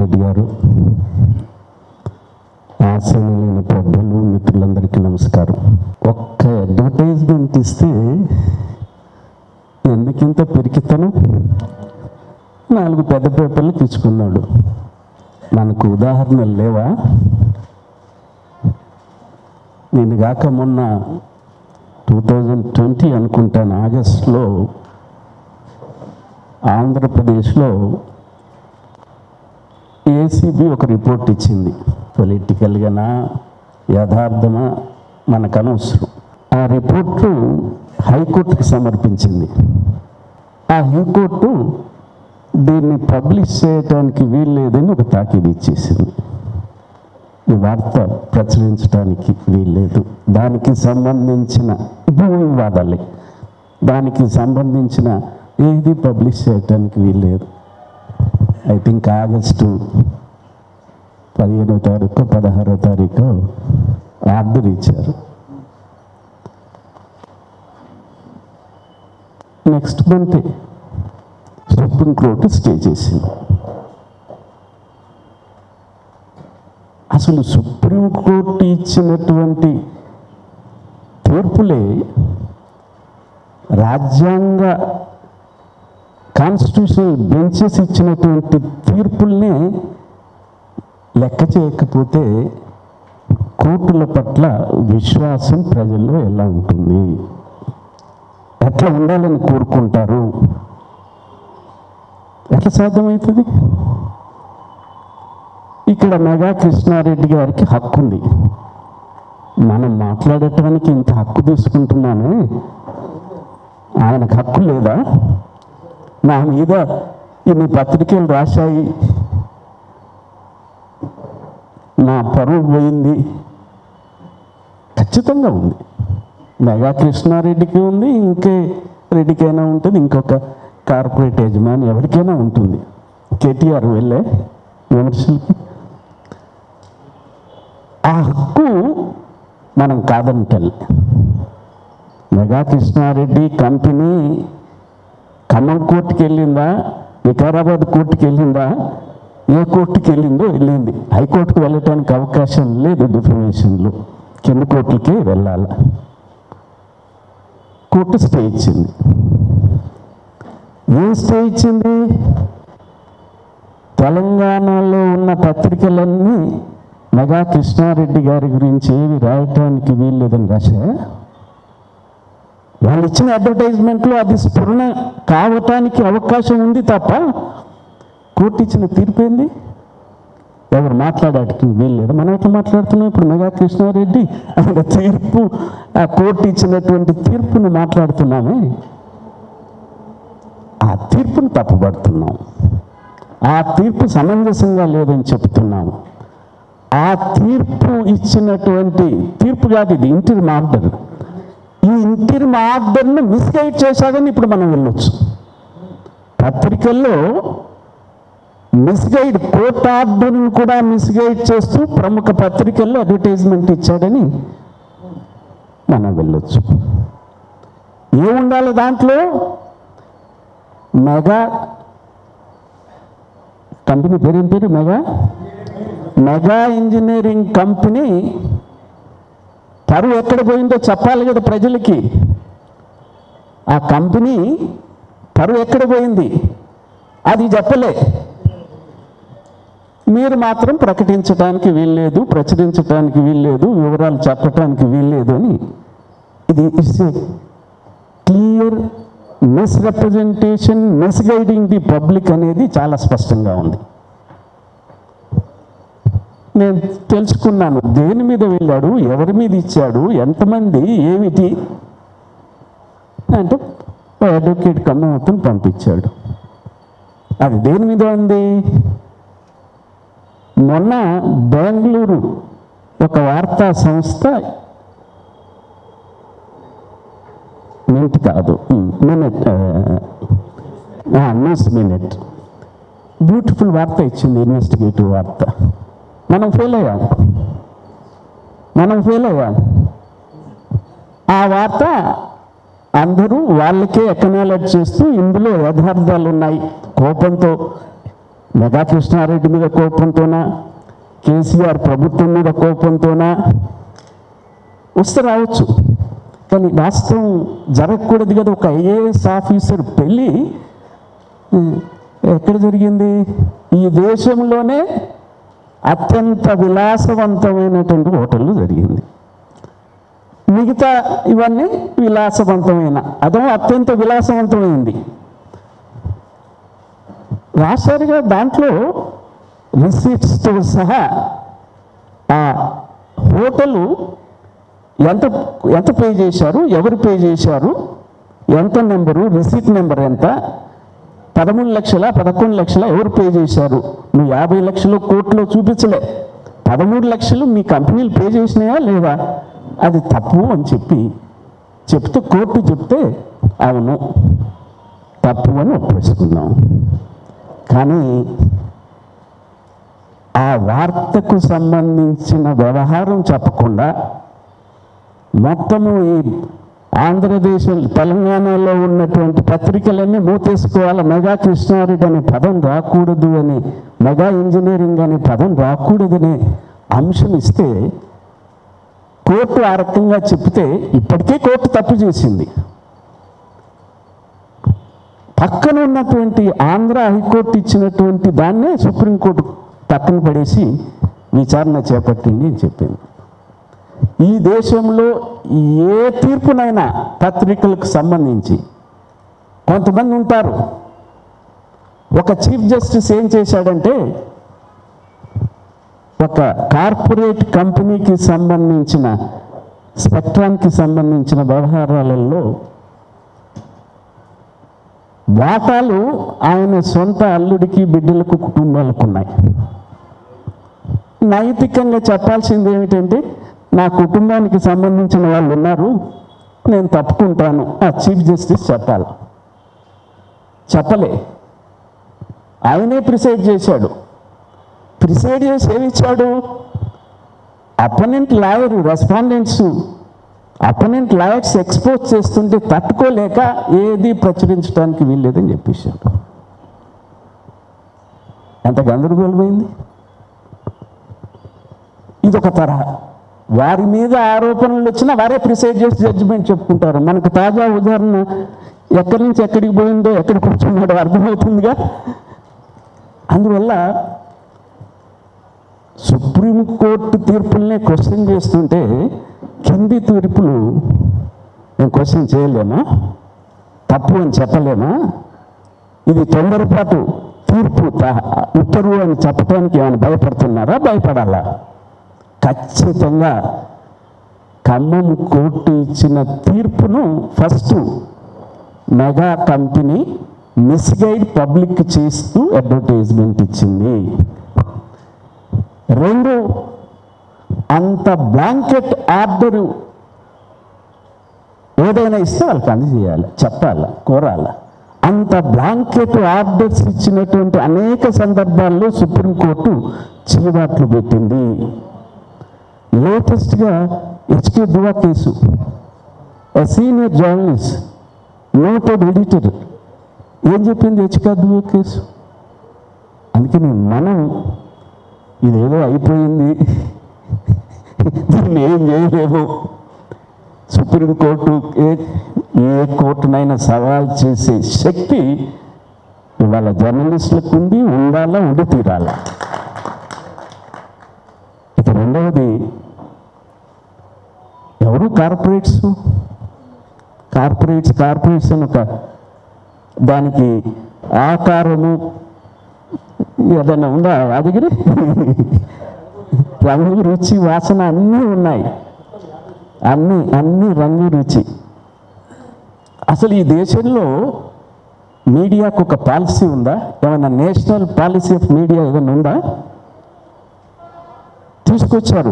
రెడ్డి గారు ఆశనమైన పెద్దలు మిత్రులందరికీ నమస్కారం ఒక్క అడ్వర్టైజ్మెంట్ ఇస్తే ఎందుకింత పెరికితను నాలుగు పెద్ద పేపర్లు తెచ్చుకున్నాడు మనకు ఉదాహరణలు లేవా నేను కాక మొన్న టూ థౌజండ్ ట్వంటీ అనుకుంటాను ఆగస్టులో ఆంధ్రప్రదేశ్లో ఏసీబీ ఒక రిపోర్ట్ ఇచ్చింది పొలిటికల్గానా యథార్థమా మనకు అనవసరం ఆ రిపోర్టు హైకోర్టుకి సమర్పించింది ఆ హైకోర్టు దీన్ని పబ్లిష్ చేయడానికి వీల్లేదని ఒక తాకీదు ఇచ్చేసింది ఈ వార్త ప్రచురించడానికి వీల్లేదు దానికి సంబంధించిన భూ వివాదాలే దానికి సంబంధించిన ఏది పబ్లిష్ చేయడానికి వీల్లేదు ఐ థింక్ ఆగస్టు పదిహేనో తారీఖు పదహారో తారీఖు ఆర్డర్ ఇచ్చారు నెక్స్ట్ మంత్ సుప్రీంకోర్టు స్టే చేసింది అసలు సుప్రీంకోర్టు ఇచ్చినటువంటి తీర్పులే రాజ్యాంగ కాన్స్టిట్యూషనల్ బెంచెస్ ఇచ్చినటువంటి తీర్పుల్ని లెక్క చేయకపోతే కోర్టుల పట్ల విశ్వాసం ప్రజల్లో ఎలా ఉంటుంది ఎట్లా ఉండాలని కోరుకుంటారు ఎట్లా సాధ్యమవుతుంది ఇక్కడ మెగా కృష్ణారెడ్డి గారికి హక్కు ఉంది మనం మాట్లాడటానికి ఇంత హక్కు తీసుకుంటున్నామే ఆయనకు హక్కు లేదా నా మీద ఇన్ని పత్రికలు రాశాయి నా పరువు పోయింది ఖచ్చితంగా ఉంది మెగా కృష్ణారెడ్డికి ఉంది ఇంకే రెడ్డికైనా ఉంటుంది ఇంకొక కార్పొరేట్ యజమాని ఎవరికైనా ఉంటుంది కేటీఆర్ వెళ్ళే విమర్శలకి ఆ హక్కు మనం కాదంటలే మెగా కృష్ణారెడ్డి కంపెనీ ఖమ్మం కోర్టుకి వెళ్ళిందా వికారాబాద్ కోర్టుకి వెళ్ళిందా ఏ కోర్టుకి వెళ్ళిందో వెళ్ళింది హైకోర్టుకు వెళ్ళటానికి అవకాశం లేదు డిఫర్మేషన్లో కింద కోర్టులకే వెళ్ళాలి కోర్టు స్టే ఇచ్చింది ఏం స్టే ఇచ్చింది తెలంగాణలో ఉన్న పత్రికలన్నీ మెగా కృష్ణారెడ్డి గారి గురించి ఏవి రాయటానికి వీల్లేదని రాశా వాళ్ళు ఇచ్చిన అడ్వర్టైజ్మెంట్లో అది స్ఫురణ కావటానికి అవకాశం ఉంది తప్ప కోర్టు ఇచ్చిన తీర్పు ఏంది ఎవరు మాట్లాడటానికి వీల్లేదు మనం ఎట్లా మాట్లాడుతున్నాం ఇప్పుడు మెగా కృష్ణారెడ్డి ఆయన తీర్పు ఆ కోర్టు ఇచ్చినటువంటి తీర్పును మాట్లాడుతున్నామే ఆ తీర్పును తప్పుపడుతున్నాం ఆ తీర్పు సమంజసంగా లేదని చెప్తున్నాము ఆ తీర్పు ఇచ్చినటువంటి తీర్పు కాదు ఇది ఇంటిరి ఆర్డర్ ఈ ఇంటిరి ఆర్డర్ను మిస్గైడ్ చేశాడని ఇప్పుడు మనం వెళ్ళొచ్చు పత్రికల్లో మిస్గైడ్ కోర్ట్ ఆర్డర్ను కూడా మిస్గైడ్ చేస్తూ ప్రముఖ పత్రికల్లో అడ్వర్టైజ్మెంట్ ఇచ్చాడని మనం వెళ్ళొచ్చు ఏముండాలి దాంట్లో మెగా కంపెనీ పేరు ఏం పేరు మెగా మెగా ఇంజనీరింగ్ కంపెనీ పరువు ఎక్కడ పోయిందో చెప్పాలి కదా ప్రజలకి ఆ కంపెనీ పరువు ఎక్కడ పోయింది అది చెప్పలే మీరు మాత్రం ప్రకటించడానికి వీల్లేదు ప్రచురించడానికి వీల్లేదు వివరాలు చెప్పడానికి వీల్లేదు అని ఇది it's a clear misrepresentation misguiding the public అనేది చాలా స్పష్టంగా ఉంది నేను తెలుసుకున్నాను దేని మీద వెళ్ళాడు ఎవరి మీద ఇచ్చాడు ఎంతమంది ఏమిటి అంటే అడ్వకేట్ కమ్మవతం పంపించాడు అది దేని మీద ఉంది మొన్న బెంగళూరు ఒక వార్తా సంస్థ మినిట్ కాదు మినిట్ న్యూస్ మినిట్ బ్యూటిఫుల్ వార్త ఇచ్చింది ఇన్వెస్టిగేటివ్ వార్త మనం ఫెయిల్ అయ్యాం మనం ఫెయిల్ అయ్యాం ఆ వార్త అందరూ వాళ్ళకే ఎకనాలెడ్జ్ చేస్తూ ఇందులో యథార్థాలు ఉన్నాయి కోపంతో మెగా కృష్ణారెడ్డి మీద కోపంతోనా కేసీఆర్ ప్రభుత్వం మీద కోపంతోనా వస్తే రావచ్చు కానీ వాస్తవం జరగకూడదు కదా ఒక ఐఏఎస్ ఆఫీసర్ పెళ్ళి ఉమ్, ఎక్కడ జరిగింది ఈ దేశంలోనే అత్యంత విలాసవంతమైనటువంటి హోటల్లో జరిగింది మిగతా ఇవన్నీ విలాసవంతమైన అదో అత్యంత విలాసవంతమైంది రాశారుగా దాంట్లో రిసీట్స్తో సహా ఆ హోటలు ఎంత ఎంత పే చేశారు ఎవరు పే చేశారు ఎంత నెంబరు రిసీట్ నెంబర్ ఎంత పదమూడు లక్షల పదకొండు లక్షల ఎవరు పే చేశారు నువ్వు యాభై లక్షలు కోట్లు చూపించలే పదమూడు లక్షలు మీ కంపెనీలు పే చేసినాయా లేదా అది తప్పు అని చెప్పి చెప్తే కోర్టు చెప్తే అవును తప్పు అని ఒప్పేసుకున్నాం కానీ ఆ వార్తకు సంబంధించిన వ్యవహారం చెప్పకుండా మొత్తము ఈ ఆంధ్రదేశం తెలంగాణలో ఉన్నటువంటి పత్రికలన్నీ మూతేసుకోవాలి మెగా కృష్ణారెడ్డి అనే పదం రాకూడదు అని మెగా ఇంజనీరింగ్ అనే పదం రాకూడదనే అంశం ఇస్తే కోర్టు ఆ రకంగా చెప్తే ఇప్పటికే కోర్టు తప్పు చేసింది పక్కన ఉన్నటువంటి ఆంధ్ర హైకోర్టు ఇచ్చినటువంటి దాన్నే సుప్రీంకోర్టు పక్కన పడేసి విచారణ చేపట్టింది అని చెప్పింది ఈ దేశంలో ఏ తీర్పునైనా పత్రికలకు సంబంధించి కొంతమంది ఉంటారు ఒక చీఫ్ జస్టిస్ ఏం చేశాడంటే ఒక కార్పొరేట్ కంపెనీకి సంబంధించిన స్పెక్ట్రాన్కి సంబంధించిన వ్యవహారాలలో వాటాలు ఆయన సొంత అల్లుడికి బిడ్డలకు కుటుంబాలకు ఉన్నాయి నైతికంగా చెప్పాల్సింది ఏమిటంటే నా కుటుంబానికి సంబంధించిన వాళ్ళు ఉన్నారు నేను తప్పుకుంటాను ఆ చీఫ్ జస్టిస్ చెప్పాలి చెప్పలే ఆయనే ప్రిసైడ్ చేశాడు ప్రిసైడ్ చేసి ఏమి ఇచ్చాడు opponent lawyer respondents opponent lawyers expose చేస్తుంటే తట్టుకోలేక ఏది ప్రచురించడానికి వీల్లేదని చెప్పేశాడు ఎంత గందరగోళమైంది ఇది ఒక తరహా వారి మీద ఆరోపణలు వచ్చినా వారే ప్రిసైడ్ చేసి జడ్జిమెంట్ చెప్పుకుంటారు మనకు తాజా ఉదాహరణ ఎక్కడి నుంచి ఎక్కడికి పోయిందో ఎక్కడ కూర్చున్నాడో అర్థమవుతుందిగా అందువల్ల సుప్రీంకోర్టు తీర్పుల్నే క్వశ్చన్ చేస్తుంటే కింది తీర్పులు మేము క్వశ్చన్ చేయలేమా తప్పు అని చెప్పలేమా ఇది తొందరపాటు తీర్పు త- ఉత్తర్వు అని చెప్పడానికి ఏమైనా భయపడుతున్నారా భయపడాలా ఖచ్చితంగా ఖమ్మం కోర్టు ఇచ్చిన తీర్పును first Megha company misguide public చేస్తూ అడ్వర్టైజ్మెంట్ ఇచ్చింది రెండు అంత బ్లాంకెట్ ఆర్డరు ఏదైనా ఇస్తే వాళ్ళకి అందజేయాలి చెప్పాలి కోరాలి అంత బ్లాంకెట్ ఆర్డర్స్ ఇచ్చినటువంటి అనేక సందర్భాల్లో సుప్రీంకోర్టు చీవాట్లు పెట్టింది లేటెస్ట్గా HK Dua case senior journalist noted editor ఏం చెప్పింది హెచ్కే దువా కేసు అందుకని మనం ఇదేదో అయిపోయింది దీన్ని ఏం చేయలేము సుప్రీంకోర్టు ఏ ఏ కోర్టునైనా సవాల్ చేసే శక్తి ఇవాళ జర్నలిస్టులకు ఉంది ఉండాలా ఉండి తీరాలా ఇక రెండవది ఎవరు కార్పొరేట్స్ కార్పొరేట్స్ కార్పొరేషన్ ఒక దానికి ఆకారము ఏదైనా ఉందా యాదగిరి రంగు రుచి వాసన అన్నీ ఉన్నాయి అన్నీ అన్ని రంగు రుచి అసలు ఈ దేశంలో మీడియాకు ఒక పాలసీ ఉందా ఏమైనా నేషనల్ పాలసీ ఆఫ్ మీడియా ఏదైనా ఉందా తీసుకొచ్చారు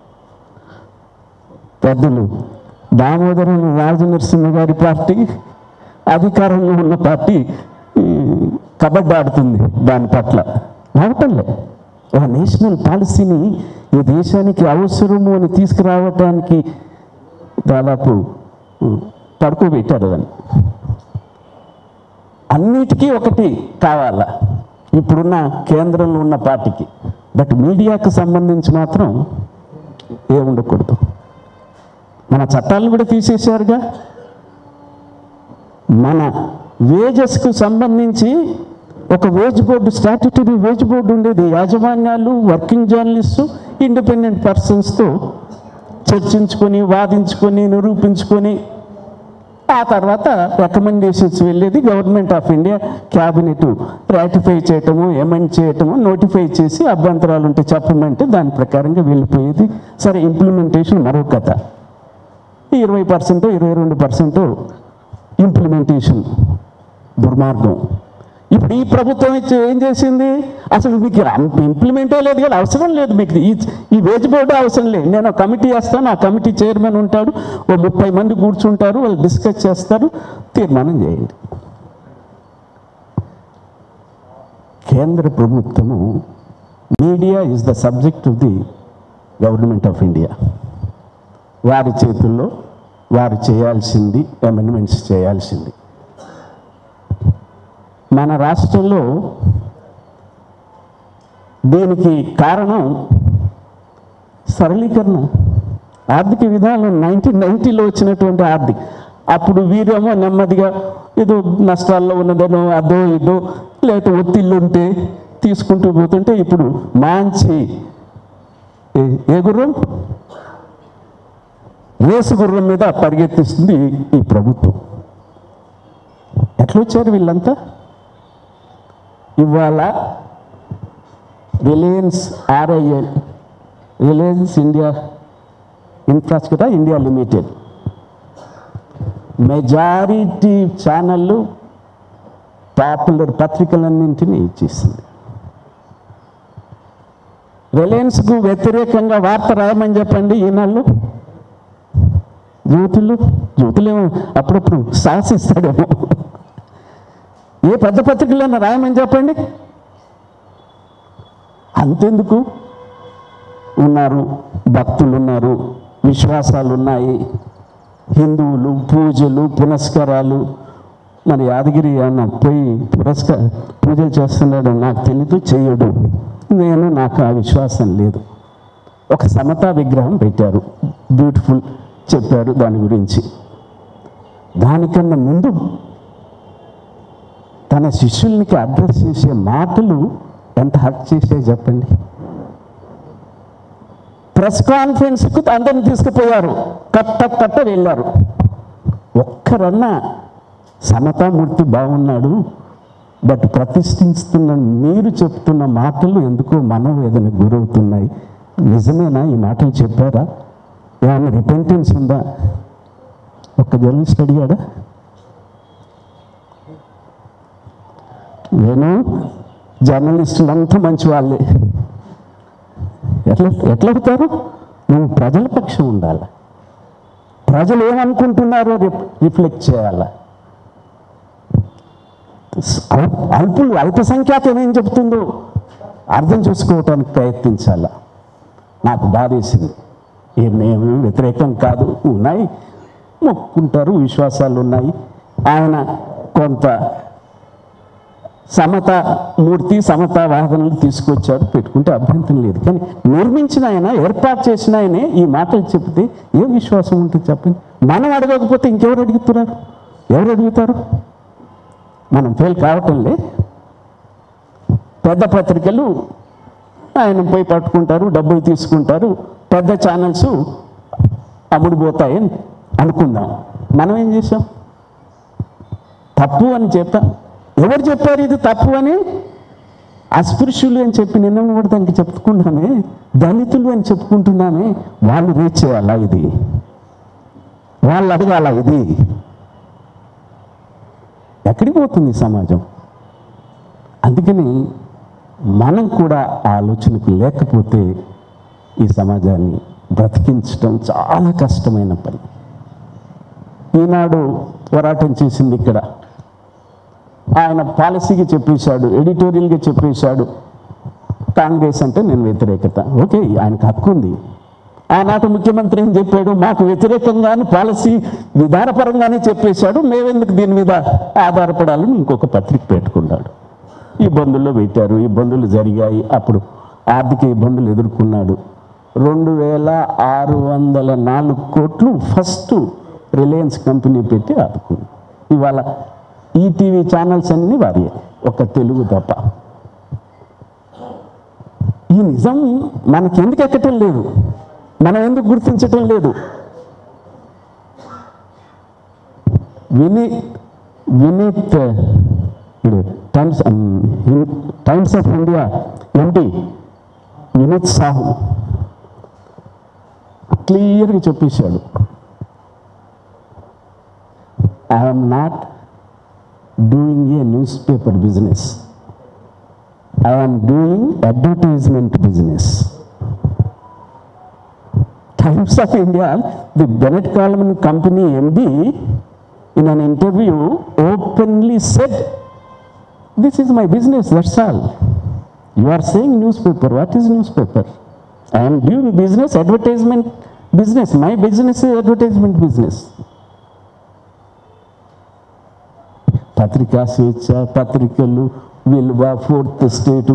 పెద్దలు దామోదరం రాజనరసింహ గారి పార్టీ అధికారంలో ఉన్న పార్టీ ఈ, కబడ్డీ ఆడుతుంది దాని పట్ల నడపలే ఆ నేషనల్ పాలసీని ఈ దేశానికి అవసరము అని తీసుకురావటానికి దాదాపు ఉ, పడుకోబెట్టారు దాన్ని అన్నిటికీ ఒకటి కావాలా ఇప్పుడున్న కేంద్రంలో ఉన్న పార్టీకి బట్ మీడియాకు సంబంధించి మాత్రం ఏ ఉండకూడదు మన చట్టాలను కూడా తీసేశారుగా మన వేజెస్కు సంబంధించి ఒక wage board statutory wage board ఉండేది యాజమాన్యాలు వర్కింగ్ జర్నలిస్టు ఇండిపెండెంట్ పర్సన్స్తో చర్చించుకొని వాదించుకొని నిరూపించుకొని ఆ తర్వాత రికమెండేషన్స్ వెళ్ళేది government of India cabinet ratify చేయటము ఎమెండ్ చేయటము నోటిఫై చేసి అభ్యంతరాలు ఉంటే చెప్పమంటే దాని ప్రకారంగా వెళ్ళిపోయేది సరే ఇంప్లిమెంటేషన్ మరో కథ ఈ ఇరవై పర్సెంట్ ఇరవై రెండు పర్సెంట్ ఇంప్లిమెంటేషన్ దుర్మార్గం ఇప్పుడు ఈ ప్రభుత్వం ఇచ్చి ఏం చేసింది అసలు మీకు ఇంప్లిమెంటే లేదు కదా అవసరం లేదు మీకు ఈ ఈ వేజ్ బోర్డు అవసరం లేదు నేను ఒక కమిటీ వేస్తాను ఆ కమిటీ చైర్మన్ ఉంటాడు ఓ ముప్పై మంది కూర్చుంటారు వాళ్ళు డిస్కస్ చేస్తారు తీర్మానం చేయండి కేంద్ర ప్రభుత్వము media is the subject of the government of India వారి చేతుల్లో వారు చేయాల్సింది అమెండ్మెంట్స్ చేయాల్సింది మన రాష్ట్రంలో దీనికి కారణం సరళీకరణ ఆర్థిక విధానం నైన్టీన్ నైన్టీలో వచ్చినటువంటి ఆర్థిక అప్పుడు వీరేమో నెమ్మదిగా ఏదో నష్టాల్లో ఉన్నదనో అదో ఇదో లేకపోతే ఒత్తిళ్ళు ఉంటే తీసుకుంటూ పోతుంటే ఇప్పుడు మంచి ఏ- ఏ గుర్రం రేసు గుర్రం మీద పరిగెత్తిస్తుంది ఈ- ఈ ప్రభుత్వం ఎట్లా వచ్చారు వీళ్ళంతా ఇవాళ Reliance RIL Reliance India infrastructure India limited majority ఛానళ్ళు పాపులర్ పత్రికలన్నింటినీ ఇచ్చేసింది రిలయన్స్కు వ్యతిరేకంగా వార్త రాయమని చెప్పండి ఈనాళ్ళు జ్యోతులు జ్యోతులేమో అప్పుడప్పుడు శాసిస్తాడేమో ఏ పెద్ద పత్రికలన్నా రాయమని చెప్పండి అంతెందుకు ఉన్నారు భక్తులు ఉన్నారు విశ్వాసాలు ఉన్నాయి హిందువులు పూజలు పునస్కారాలు మరి యాదగిరి అన్న పోయి పురస్క పూజలు చేస్తున్నాడు నాకు తెలీదు చేయడు నేను నాకు ఆ విశ్వాసం లేదు ఒక సమతా విగ్రహం పెట్టారు బ్యూటిఫుల్ చెప్పారు దాని గురించి దానికన్నా ముందు తన శిష్యులకి అడ్రస్ చేసే మాటలు ఎంత హర్ట్ చేసే చెప్పండి ప్రెస్ కాన్ఫరెన్స్కు అందరిని తీసుకుపోయారు కట్ట కట్ట వెళ్ళారు ఒక్కరన్నా సమతామూర్తి బాగున్నాడు బట్ ప్రతిష్ఠిస్తున్న మీరు చెప్తున్న మాటలు ఎందుకో మనోవేదన గురవుతున్నాయి నిజమేనా ఈ మాటలు చెప్పారా ఏమైనా రిపెంటెన్స్ ఉందా ఒక్క జర్నలిస్ట్ అడిగాడా నేను జర్నలిస్టులు అంతా మంచి వాళ్ళే ఎట్లా ఎట్లా అవుతారు నువ్వు ప్రజల పక్షం ఉండాలి ప్రజలు ఏమనుకుంటున్నారో రిప్- రిఫ్లెక్ట్ చేయాలా అల్- అల్పులు అల్పసంఖ్యాతం ఏం చెప్తుందో అర్థం చేసుకోవటానికి ప్రయత్నించాల నాకు బాధేసింది ఏ మేము వ్యతిరేకం కాదు ఉన్నాయి మొక్కుంటారు విశ్వాసాలు ఉన్నాయి ఆయన కొంత సమత మూర్తి సమత వాదనలు తీసుకొచ్చాడు పెట్టుకుంటే అభ్యంతరం లేదు కానీ నిర్మించిన ఆయన ఏర్పాటు చేసిన ఆయనే ఈ మాటలు చెప్తే ఏం విశ్వాసం ఉంటుంది చెప్పండి మనం అడగకపోతే ఇంకెవరు అడుగుతున్నారు ఎవరు అడుగుతారు మనం ఫెయిల్ కావటంలే పెద్ద పత్రికలు ఆయన పోయి పట్టుకుంటారు డబ్బులు తీసుకుంటారు పెద్ద ఛానల్స్ అమ్ముడుపోతాయని అనుకుందాం మనం ఏం చేసాం తప్పు అని చెప్పాం ఎవరు చెప్పారు ఇది తప్పు అని అస్పృశ్యులు అని చెప్పి నిన్న కూడా దానికి చెప్పుకున్నామే దళితులు అని చెప్పుకుంటున్నామే వాళ్ళు రీచ్ చేయాలా ఇది వాళ్ళు అడగాల ఇది ఎక్కడికి పోతుంది ఈ సమాజం అందుకని మనం కూడా ఆ ఆలోచనకు లేకపోతే ఈ సమాజాన్ని బ్రతికించడం చాలా కష్టమైన పని ఈనాడు పోరాటం చేసింది ఇక్కడ ఆయన పాలసీకి చెప్పేశాడు ఎడిటోరియల్గా చెప్పేశాడు కాంగ్రెస్ అంటే నేను వ్యతిరేకత ఓకే ఆయనకు హక్కు ఉంది ఆనాటి ముఖ్యమంత్రి ఏం చెప్పాడు మాకు వ్యతిరేకంగానే పాలసీ విధానపరంగానే చెప్పేశాడు మేమెందుకు దీని మీద ఆధారపడాలని ఇంకొక పత్రిక పెట్టుకున్నాడు ఇబ్బందుల్లో పెట్టారు ఇబ్బందులు జరిగాయి అప్పుడు ఆర్థిక ఇబ్బందులు ఎదుర్కొన్నాడు రెండు వేల ఆరు వందల నాలుగు కోట్లు ఫస్ట్ రిలయన్స్ కంపెనీ పెట్టి ఆదుకుంది ఇవాళ ఈటీవీ ఛానల్స్ అన్నీ వారి ఒక తెలుగు తప్ప ఈ నిజం మనకి ఎందుకు ఎక్కటం లేదు మనం ఎందుకు గుర్తించటం లేదు వినీత్ వినీత్ ఇది Times Times of India MD Vineet Sahu క్లియర్గా చెప్పేశాడు I'm not doing a newspaper business I'm doing advertisement business Times of India the Bennett Coleman company MD in an interview openly said, This is my business, that's all. You are saying newspaper. What is newspaper? I am doing business, advertisement business. My business is advertisement business. పత్రికా స్వేచ్ఛ పత్రికలు విలువ fourth స్టేటు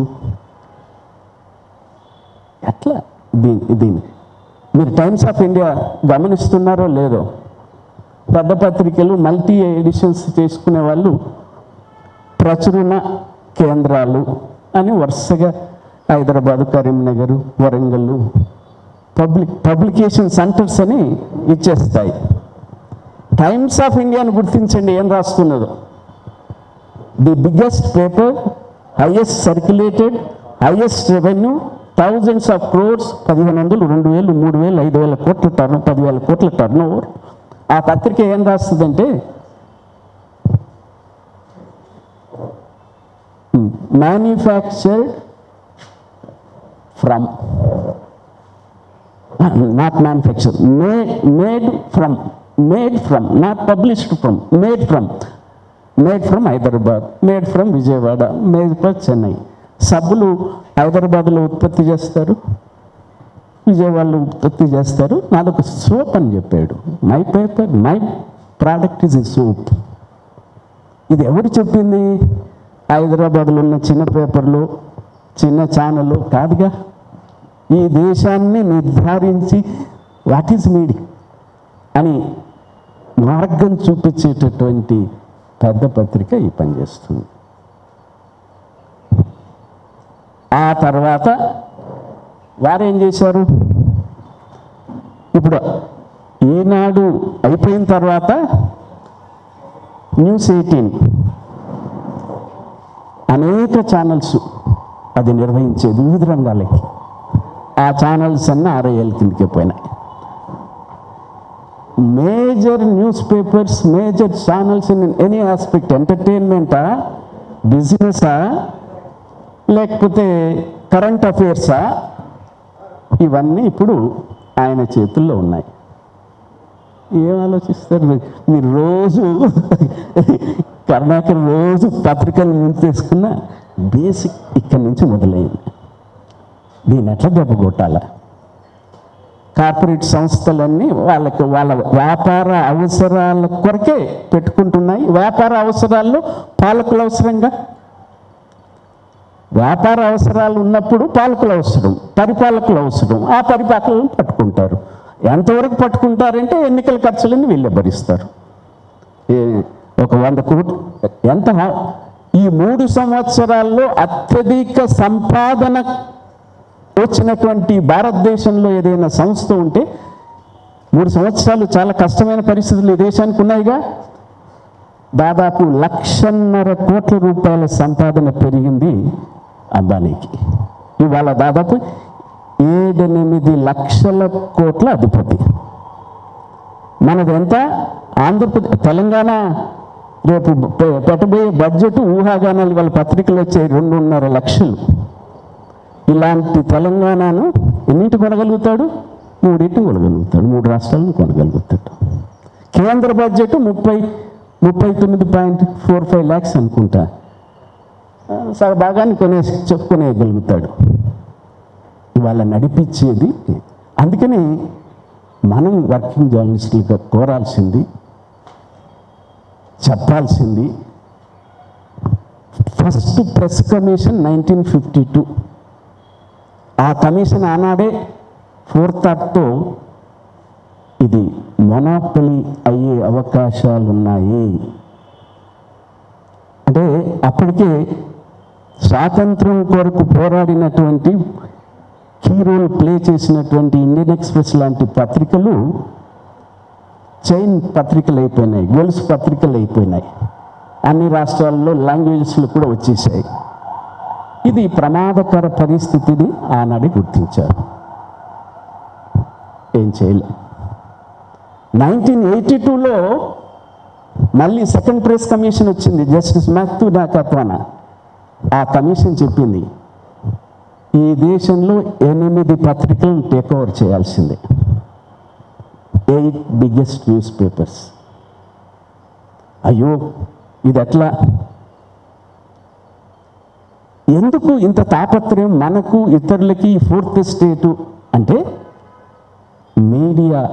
ఎట్లా దీని దీన్ని మీరు times of India గమనిస్తున్నారో లేదో పెద్ద పత్రికలు మల్టీ ఎడిషన్స్ చేసుకునే వాళ్ళు ప్రచురణ కేంద్రాలు అని వరుసగా Hyderabad Karimnagar Warangal public publication centres అని ఇచ్చేస్తాయి టైమ్స్ ఆఫ్ ఇండియాని గుర్తించండి ఏం రాస్తున్నదో the biggest paper highest circulated highest revenue thousands of crores పదిహేను వందలు రెండు వేలు మూడు వేలు ఐదు వేల కోట్ల టర్న్ పదివేల కోట్ల టర్న్ ఓవర్ ఆ పత్రిక ఏం రాస్తుందంటే manufactured from not manufacture made made from made from not published from made from made from Hyderabad made from Vijayawada made from Chennai సబ్బులు హైదరాబాద్లో ఉత్పత్తి చేస్తారు విజయవాడలో ఉత్పత్తి చేస్తారు నాదొక సోప్ అని చెప్పాడు my paper my product is a soap ఇది ఎవరు చెప్పింది హైదరాబాద్లో ఉన్న చిన్న పేపర్లు చిన్న ఛానల్ కాదుగా ఈ దేశాన్ని నిర్ధారించి వాట్ ఈజ్ మీడియా అని మార్గం చూపించేటటువంటి పెద్ద పత్రిక ఈ పని చేస్తుంది ఆ తర్వాత వారేం చేశారు ఇప్పుడు ఈనాడు అయిపోయిన తర్వాత న్యూస్ ఎయిటీన్ అనేక ఛానల్స్ అది నిర్వహించేది వివిధ రంగాలకి ఆ ఛానల్స్ అన్నీ ఆర్ఐఎల్ కిందకి పోయినాయి major newspapers major channels in any aspect ఎంటర్టైన్మెంటా బిజినెసా లేకపోతే కరెంట్ అఫైర్సా ఇవన్నీ ఇప్పుడు ఆయన చేతుల్లో ఉన్నాయి ఏం ఆలోచిస్తారు మీరు? మీరు రోజు కరుణాకర్ రోజు పత్రికలు ముందు తీసుకున్న బేసిక్ ఇక్కడి నుంచి మొదలైంది దీన్ని ఎట్లా దెబ్బ కొట్టాలా కార్పొరేట్ సంస్థలన్నీ వాళ్ళకి వాళ్ళ వ్యాపార అవసరాల కొరకే పెట్టుకుంటున్నాయి వ్యాపార అవసరాల్లో పాలకులు అవసరంగా వ్యాపార అవసరాలు ఉన్నప్పుడు పాలకులు అవసరం పరిపాలకులు అవసరం ఆ పరిపాలకులను పట్టుకుంటారు ఎంతవరకు పట్టుకుంటారంటే ఎన్నికల ఖర్చులన్నీ వీళ్ళే భరిస్తారు ఏ- ఒక వంద కోట్లు ఎంత ఈ మూడు సంవత్సరాల్లో అత్యధిక సంపాదన వచ్చినటువంటి భారతదేశంలో ఏదైనా సంస్థ ఉంటే మూడు సంవత్సరాలు చాలా కష్టమైన పరిస్థితులు ఈ దేశానికి ఉన్నాయిగా దాదాపు లక్షన్నర కోట్ల రూపాయల సంపాదన పెరిగింది అంబానీకి ఇవాళ దాదాపు ఏడెనిమిది లక్షల కోట్ల అధిపతి మనది ఎంత ఆంధ్రప్రదేశ్ తెలంగాణ రేపు పె- పెట్టబోయే బడ్జెట్ ఊహాగానాలు వాళ్ళ పత్రికలు వచ్చే రెండున్నర లక్షలు ఇలాంటి తెలంగాణను ఎన్నింటి కొనగలుగుతాడు మూడింటి కొనగలుగుతాడు మూడు రాష్ట్రాలను కొనగలుగుతాడు కేంద్ర బడ్జెట్ ముప్పై ముప్పై తొమ్మిది పాయింట్ ఫోర్ ఫైవ్ ల్యాక్స్ అనుకుంటా ఆ, సగ భాగాన్ని కొనే చెప్పుకొనేయగలుగుతాడు ఇవాళ నడిపించేది అందుకని మనం వర్కింగ్ జర్నలిస్టులుగా కోరాల్సింది చెప్పాల్సింది first press commission nineteen fifty two ఆ కమిషన్ ఆనాడే ఫోర్త్ థాట్తో ఇది మొనోపలి అయ్యే అవకాశాలు ఉన్నాయి అంటే అప్పటికే స్వాతంత్రం కొరకు పోరాడినటువంటి కీ రోల్ ప్లే చేసినటువంటి ఇండియన్ ఎక్స్ప్రెస్ లాంటి పత్రికలు చైన్ పత్రికలు అయిపోయినాయి గొలుసు పత్రికలు అయిపోయినాయి అన్ని రాష్ట్రాల్లో లాంగ్వేజెస్లు కూడా వచ్చేసాయి ఇది ప్రమాదకర పరిస్థితిని ఆనాడే గుర్తించారు ఏం చేయలే నైన్టీన్ ఎయిటీ టూలో మళ్ళీ సెకండ్ ప్రెస్ కమిషన్ వచ్చింది జస్టిస్ మ్యాథ్యూ నాకత్వాన ఆ కమిషన్ చెప్పింది ఈ దేశంలో ఎనిమిది పత్రికలను టేక్ ఓవర్ చేయాల్సిందే ఎయిట్ బిగ్గెస్ట్ న్యూస్ పేపర్స్ అయ్యో ఇది ఎట్లా ఎందుకు ఇంత తాపత్రయం మనకు ఇతరులకి ఫోర్త్ స్టేటు అంటే మీడియా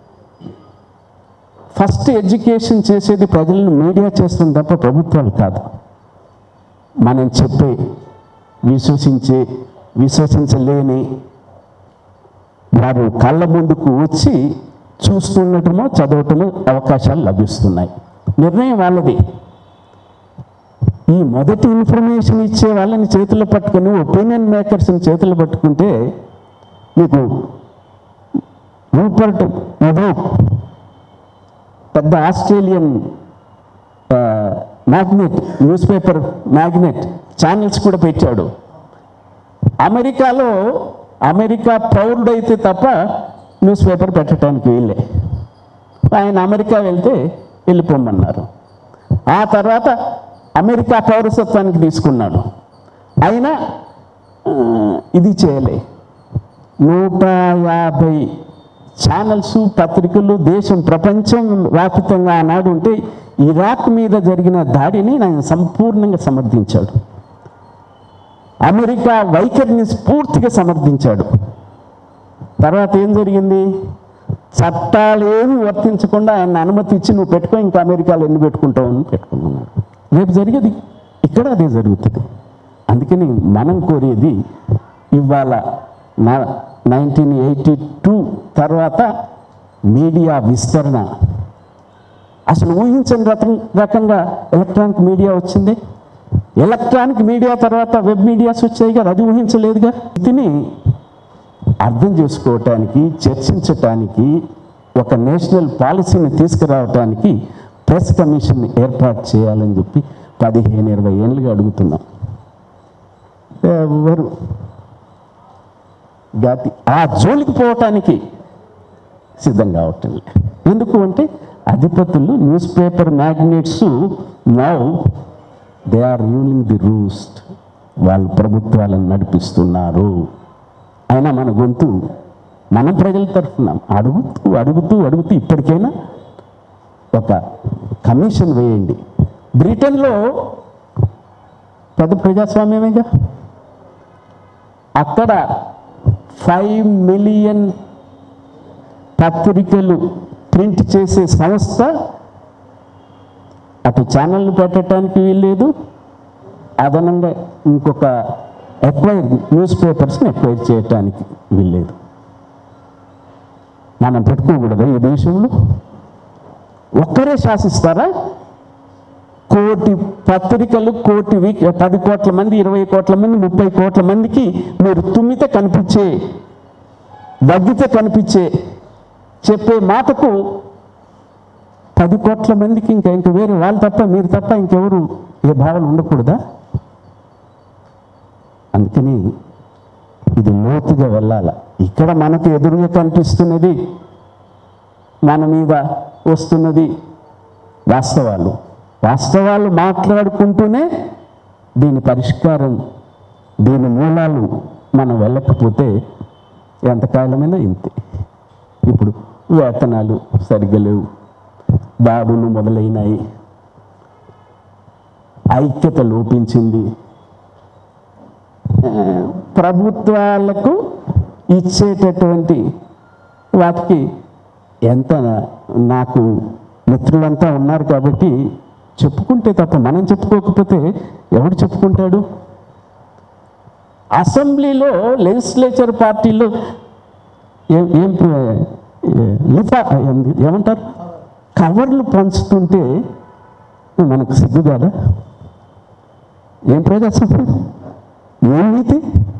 ఫస్ట్ ఎడ్యుకేషన్ చేసేది ప్రజలను మీడియా చేస్తుంది తప్ప ప్రభుత్వాలు కాదు మనం చెప్పే విశ్వసించే విశ్వసించలేని వారు కళ్ళ ముందుకు వచ్చి చూస్తుండటమో చదవటమో అవకాశాలు లభిస్తున్నాయి నిర్ణయం వాళ్ళది ఈ మొదటి ఇన్ఫర్మేషన్ ఇచ్చే వాళ్ళని చేతుల్లో పట్టుకొని ఒపీనియన్ మేకర్స్ని చేతుల్లో పట్టుకుంటే మీకు రూపర్ట్ మధోక్ పెద్ద Australian magnate newspaper magnate channels కూడా పెట్టాడు అమెరికాలో అమెరికా పౌరుడైతే తప్ప న్యూస్ పేపర్ పెట్టడానికి వీళ్ళే ఆయన అమెరికా వెళ్తే వెళ్ళిపోమన్నారు ఆ తర్వాత అమెరికా పౌరసత్వానికి తీసుకున్నాడు అయినా ఆ, ఇది చేయలే నూట యాభై ఛానల్స్ పత్రికలు దేశం ప్రపంచం వ్యాపితంగా ఆనాడు ఉంటే ఇరాక్ మీద జరిగిన దాడిని ఆయన సంపూర్ణంగా సమర్థించాడు అమెరికా వైఖరిని పూర్తిగా సమర్థించాడు తర్వాత ఏం జరిగింది చట్టాలు ఏమి వర్తించకుండా ఆయన అనుమతి ఇచ్చి నువ్వు పెట్టుకో ఇంకా అమెరికాలో ఎన్ని పెట్టుకుంటావు అని పెట్టుకున్నాడు రేపు జరిగేది ఇక్కడ అదే జరుగుతుంది అందుకని మనం కోరేది ఇవాళ నా నైన్టీన్ ఎయిటీ టూ తర్వాత మీడియా విస్తరణ అసలు ఊహించని రకం రకంగా ఎలక్ట్రానిక్ మీడియా వచ్చింది ఎలక్ట్రానిక్ మీడియా తర్వాత వెబ్ మీడియాస్ వచ్చాయి కదా అది ఊహించలేదుగా దీన్ని అర్థం చేసుకోవటానికి చర్చించటానికి ఒక నేషనల్ పాలసీని తీసుకురావటానికి ప్రెస్ కమిషన్ ఏర్పాటు చేయాలని చెప్పి పదిహేను ఇరవై ఏళ్ళుగా అడుగుతున్నాం ఎవరు జాతి ఆ జోలికి పోవటానికి సిద్ధం కావటం లే. ఎందుకు అంటే అధిపతులు newspaper magnates now they are ruling the roost వాళ్ళు ప్రభుత్వాలను నడిపిస్తున్నారు అయినా మన గొంతు మనం ప్రజల తరఫున అడుగుతూ అడుగుతూ అడుగుతూ ఇప్పటికైనా ఒక కమిషన్ వేయండి బ్రిటన్లో పెద్ద ప్రజాస్వామ్యమేగా అక్కడ ఫైవ్ మిలియన్ పత్రికలు ప్రింట్ చేసే సంస్థ అటు ఛానళ్ళు పెట్టడానికి వీల్లేదు అదనంగా ఇంకొక ఎక్వైర్ న్యూస్ పేపర్స్ని ఎక్వైర్ చేయటానికి వీల్లేదు మనం పెట్టుకోకూడదు ఈ దేశంలో ఒక్కరే శాసిస్తారా కోటి పత్రికలు కోటి వీక్ పది కోట్ల మంది ఇరవై కోట్ల మంది ముప్పై కోట్ల మందికి మీరు తుమ్మితే కనిపించే దగ్గితే కనిపించే చెప్పే మాటకు పది కోట్ల మందికి ఇంకా ఇంక వేరే వాళ్ళు తప్ప మీరు తప్ప ఇంకెవరు ఏ భావన ఉండకూడదా అందుకని ఇది లోతుగా వెళ్ళాల ఇక్కడ మనకు ఎదురుగా కనిపిస్తున్నది మన మీద వస్తున్నది వాస్తవాలు వాస్తవాలు మాట్లాడుకుంటూనే దీని పరిష్కారం దీని మూలాలు మనం వెళ్ళకపోతే ఎంతకాలమైనా ఇంతే ఇప్పుడు వేతనాలు సరిగ్గా లేవు దాడులు మొదలైనాయి ఐక్యత లోపించింది ఆ, ప్రభుత్వాలకు ఇచ్చేటటువంటి వాటికి ఎంత నాకు మిత్రులంతా ఉన్నారు కాబట్టి చెప్పుకుంటే తప్ప మనం చెప్పుకోకపోతే ఎవడు చెప్పుకుంటాడు అసెంబ్లీలో లెజిస్లేచర్ పార్టీలో ఏం ఏం ఏ- లిఫా ఏం- ఏమంటారు కవర్లు పంచుతుంటే మనకు సిగ్గు కాదా ఏం ప్రజాస్వామ్యం ఏం నీతి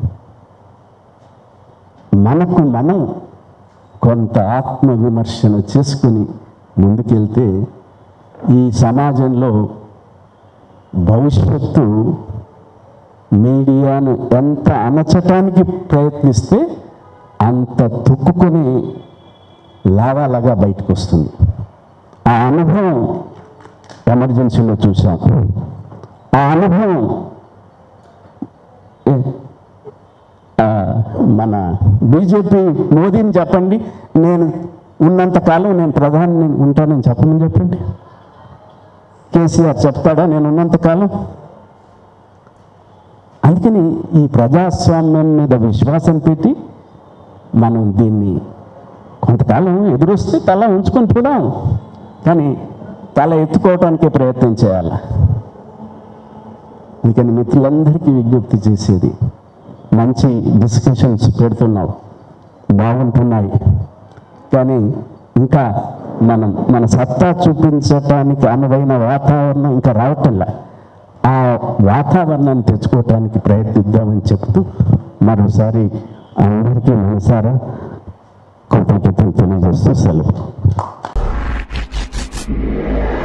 మనకు మనం కొంత ఆత్మ విమర్శన చేసుకుని ముందుకెళ్తే ఈ సమాజంలో భవిష్యత్తు మీడియాను ఎంత అణచటానికి ప్రయత్నిస్తే అంత తుక్కుని లావాలాగా బయటకు వస్తుంది ఆ అనుభవం ఎమర్జెన్సీలో చూసాం ఆ అనుభవం ఏ- ఆ, మన బీజేపీ మోదీని చెప్పండి నేను ఉన్నంత కాలం నేను ప్రధాని ఉంటానని చెప్పమని చెప్పండి కేసీఆర్ చెప్తాడా నేను ఉన్నంత కాలం అందుకని ఈ ప్రజాస్వామ్యం మీద విశ్వాసం పెట్టి మనం దీన్ని కొంతకాలం ఎదురొస్తే తల ఉంచుకొని పోదాం కానీ తల ఎత్తుకోవటానికే ప్రయత్నం చేయాలి అందుకని మిత్రులందరికీ విజ్ఞప్తి చేసేది మంచి డిస్కషన్స్ పెడుతున్నావు బాగుంటున్నాయి కానీ ఇంకా మనం మన సత్తా చూపించటానికి అనువైన వాతావరణం ఇంకా రావటంలా ఆ వాతావరణాన్ని తెచ్చుకోవటానికి ప్రయత్నిద్దామని చెప్తూ మరోసారి అందరికీ మనసారా కృతజ్ఞతలు తెలియజేస్తూ సెలవు